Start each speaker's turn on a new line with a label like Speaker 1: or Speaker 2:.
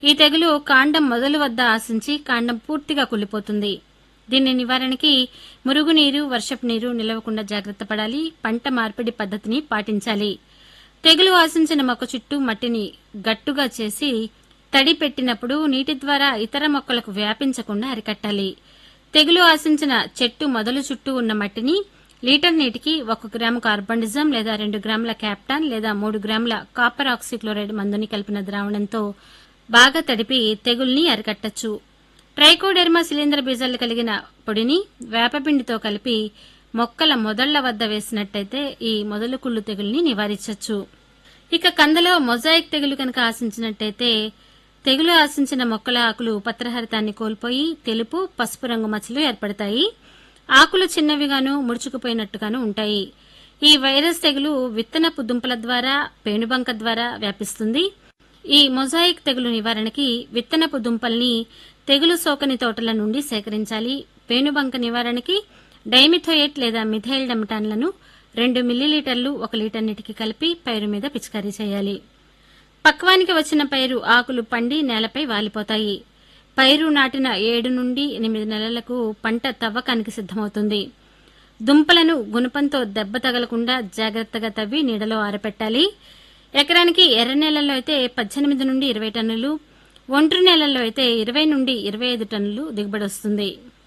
Speaker 1: ఈ తెగులు కాండం మొదలు వద్ద ఆశించి కాండం పూర్తిగా కుళ్ళిపోతుంది దీని నివారణకి మురుగునీరు వర్షపు నీరు నిలవకుండా జాగ్రత్త పడాలి పంట మార్పిడి పద్ధతిని పాటించాలి తెగులు ఆశించిన మొక్క చుట్టూ మట్టిని గట్టుగా చేసి తడి పెట్టినప్పుడు నీటి ద్వారా ఇతర మొక్కలకు వ్యాపించకుండా అరికట్టాలి తెగులు ఆశించిన చెట్టు మొదలు చుట్టూ ఉన్న మట్టిని లీటర్ నీటికి ఒక గ్రాము కార్బండిజం లేదా రెండు గ్రాముల క్యాప్టాన్ లేదా మూడు గ్రాముల కాపర్ ఆక్సిక్లోరైడ్ మందుని కలిపిన ద్రావణంతో బాగా తడిపి తెగుల్ని అరికట్టచ్చు ట్రైకోడెర్మా శిలీంద్ర బీజాలు కలిగిన పొడిని వేపపిండితో కలిపి మొక్కల మొదళ్ల వద్ద వేసినట్టయితే ఈ మొదలు కుళ్ళు తెగుల్ని నివారించవచ్చు ఇక కందలో మొజాయిక్ తెగులు కనుక ఆశించినట్టయితే తెగులు ఆశించిన మొక్కల ఆకులు పత్రహరితాన్ని కోల్పోయి తెలుపు పసుపు రంగు మచ్చలు ఏర్పడతాయి ఆకులు చిన్నవిగాను ముడుచుకుపోయినట్టుగాను ఉంటాయి ఈ వైరస్ తెగులు విత్తనపు దుంపల ద్వారా పేనుబంక ద్వారా వ్యాపిస్తుంది ఈ మొజాయిక్ తెగులు నివారణకి విత్తనపు దుంపల్ని తెగులు సోకని తోటల నుండి సేకరించాలి పేనుబంక నివారణకి డైమిథోయేట్ లేదా మిథైల్ డెమటాన్లను రెండు మిల్లీలీటర్లు ఒక లీటర్ నీటికి కలిపి పైరు మీద పిచికారీ చేయాలి పక్వానికి వచ్చిన పైరు ఆకులు పండి నేలపై వాలిపోతాయి పైరు నాటిన ఏడు నుండి ఎనిమిది నెలలకు పంట తవ్వకానికి సిద్దమవుతుంది దుంపలను గుణపంతో దెబ్బ తగలకుండా జాగ్రత్తగా తవ్వి నీడలో ఆరపెట్టాలి ఎకరానికి ఎర్ర నేలల్లో అయితే పద్దెనిమిది నుండి ఇరవై టన్నులు ఒండ్రు నేలల్లో అయితే ఇరవై నుండి ఇరవై ఐదు టన్నులు దిగుబడి వస్తుంది